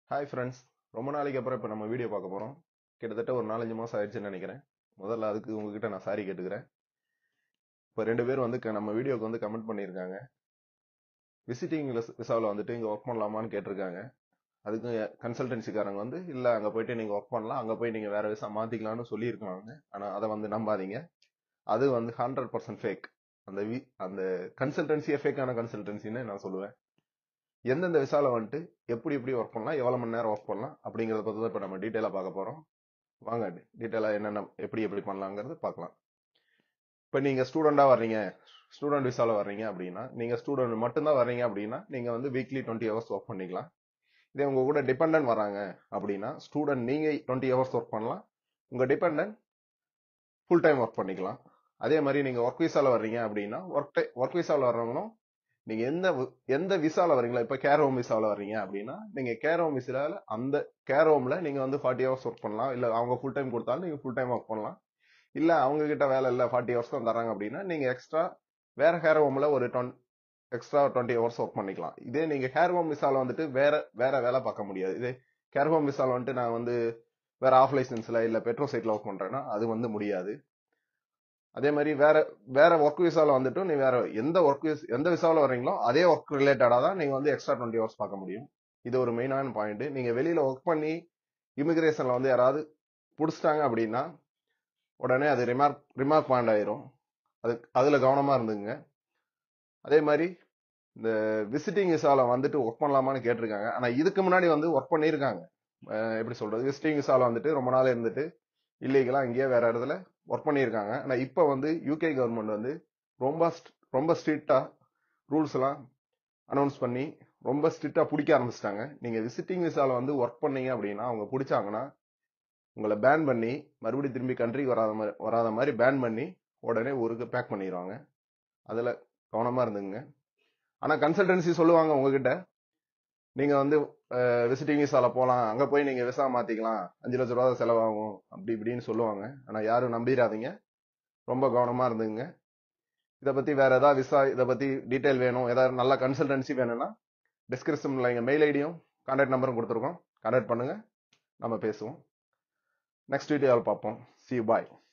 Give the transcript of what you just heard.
hi friends ரொம்ப நாளைக்கு அப்புறம் இப்போ நம்ம வீடியோ பார்க்க போகிறோம் கிட்டத்தட்ட ஒரு நாலஞ்சு மாதம் ஆயிடுச்சுன்னு நினைக்கிறேன் முதல்ல அதுக்கு உங்ககிட்ட நான் சாரி கேட்டுக்கிறேன் இப்போ ரெண்டு பேர் வந்து க- நம்ம வீடியோக்கு வந்து கமெண்ட் பண்ணியிருக்காங்க விசிட்டிங் விசாவில் வந்துட்டு இங்கே ஒர்க் பண்ணலாமான்னு கேட்டிருக்காங்க அதுக்கு கன்சல்டன்சிக்காரங்க வந்து இல்லை அங்கே போயிட்டு நீங்கள் ஒர்க் பண்ணலாம் அங்கே போய் நீங்கள் வேற விசா மாற்றிக்கலாம்னு சொல்லியிருக்காங்க ஆனால் அதை வந்து நம்பாதீங்க அது வந்து ஹண்ட்ரட் பர்சன்ட் ஃபேக் அந்த வி அந்த கன்சல்டன்சியே ஃபேக்கான கன்சல்டன்சின்னு நான் சொல்லுவேன் எந்தெந்த விசால வந்துட்டு எப்படி எப்படி ஒர்க் பண்ணலாம் எவ்வளவு மணி நேரம் ஒர்க் பண்ணலாம் அப்படிங்கறத பத்தி தான் இப்ப நம்ம டீட்டெயிலா பார்க்க போறோம் வாங்க டீட்டெயிலா என்னென்ன எப்படி எப்படி பண்ணலாங்கிறது பார்க்கலாம் இப்ப நீங்க ஸ்டூடெண்டா வர்றீங்க ஸ்டூடெண்ட் விசால வர்றீங்க அப்படின்னா நீங்க ஸ்டூடெண்ட் மட்டும்தான் வர்றீங்க அப்படின்னா நீங்க வந்து வீக்லி டுவெண்ட்டி ஹவர்ஸ் ஒர்க் பண்ணிக்கலாம் இதே உங்க கூட டிபெண்டன்ட் வராங்க அப்படின்னா ஸ்டூடெண்ட் நீங்க டுவெண்ட்டி ஹவர்ஸ் ஒர்க் பண்ணலாம் உங்க டிபெண்டன்ட் ஃபுல் டைம் ஒர்க் பண்ணிக்கலாம் அதே மாதிரி நீங்க ஒர்க் விசால வர்றீங்க அப்படின்னா ஒர்க் ஒர்க் விசால வர்றவங்களும் நீங்க எந்த வி- எந்த விசால வர்றீங்களா இப்ப கேர் ஹோம் விசால வர்றீங்க அப்படின்னா நீங்க கேர் ஹோம் விசால அந்த கேர் ஹோம்ல நீங்க வந்து ஃபார்ட்டி ஹவர்ஸ் ஒர்க் பண்ணலாம் இல்ல அவங்க ஃபுல் டைம் கொடுத்தாலும் நீங்க ஃபுல் டைம் ஒர்க் பண்ணலாம் இல்ல அவங்க கிட்ட வேலை இல்ல ஃபார்ட்டி ஹவர்ஸ் தான் தராங்க அப்படின்னா நீங்க எக்ஸ்ட்ரா வேற கேர் ஹோம்ல ஒரு எக்ஸ்ட்ரா டுவெண்ட்டி ஹவர்ஸ் ஒர்க் பண்ணிக்கலாம் இதே நீங்க கேர் ஹோம் விசால வந்துட்டு வேற வேற வேலை பார்க்க முடியாது இதே கேர் ஹோம் விசால வந்துட்டு நான் வந்து வேற ஆஃப் லைசன்ஸ்ல இல்ல பெட்ரோ சைட்ல ஒர்க் பண்றேன்னா அது வந்து முடியாது அதே மாதிரி வேற வேற ஒர்க் விசால வந்துட்டு நீ வேற எந்த ஒர்க் எந்த விசால வர்றீங்களோ அதே ஒர்க் ரிலேட்டடா தான் நீங்க வந்து எக்ஸ்ட்ரா டுவெண்ட்டி ஹவர்ஸ் பார்க்க முடியும் இது ஒரு மெயினான பாயிண்ட் நீங்க வெளியில ஒர்க் பண்ணி இமிகிரேஷன்ல வந்து யாராவது புடிச்சிட்டாங்க அப்படின்னா உடனே அது ரிமார்க் ரிமார்க் பாயிண்ட் ஆயிரும் அது அதுல கவனமா இருந்துங்க அதே மாதிரி இந்த விசிட்டிங் விசால வந்துட்டு ஒர்க் பண்ணலாமான்னு கேட்டிருக்காங்க ஆனா இதுக்கு முன்னாடி வந்து ஒர்க் பண்ணியிருக்காங்க அஹ் எப்படி சொல்றது விசிட்டிங் விசால வந்துட்டு ரொம்ப நாள் இருந்துட்டு இல்லீகலா இங்கேயே வேற இடத்துல ஒர்க் பண்ணியிருக்காங்க ஆனா இப்போ வந்து யூகே கவர்மெண்ட் வந்து ரொம்ப st- ரொம்ப ஸ்ட்ரிக்டா ரூல்ஸ் எல்லாம் அனௌன்ஸ் பண்ணி ரொம்ப ஸ்ட்ரிக்டா பிடிக்க ஆரம்பிச்சிட்டாங்க நீங்க விசிட்டிங் விசால வந்து ஒர்க் பண்ணீங்க அப்படின்னா அவங்க பிடிச்சாங்கன்னா உங்களை பேன் பண்ணி மறுபடியும் திரும்பி கண்ட்ரிக்கு வராத மாதிரி வராத மாதிரி பேன் பண்ணி உடனே ஊருக்கு பேக் பண்ணிடுவாங்க அதுல கவனமா இருந்துங்க ஆனா கன்சல்டன்சி சொல்லுவாங்க உங்ககிட்ட நீங்க வந்து விசிட்டிங் விசால போலாம் அங்க போய் நீங்க விசா மாத்திக்கலாம் அஞ்சு லட்ச ரூபா தான் செலவாகும் அப்படி இப்படின்னு சொல்லுவாங்க ஆனா யாரும் நம்பிடாதீங்க ரொம்ப கவனமா இருந்துங்க இதை பத்தி வேற ஏதாவது விசா இதை பத்தி டீடைல் வேணும் ஏதாவது நல்ல கன்சல்டன்சி வேணும்னா டிஸ்கிரிப்ஷன்ல எங்க மெயில் ஐடியும் கான்டாக்ட் நம்பரும் கொடுத்துருக்கோம் கான்டாக்ட் பண்ணுங்க நம்ம பேசுவோம் நெக்ஸ்ட் வீடியோவில் பார்ப்போம் சி பாய்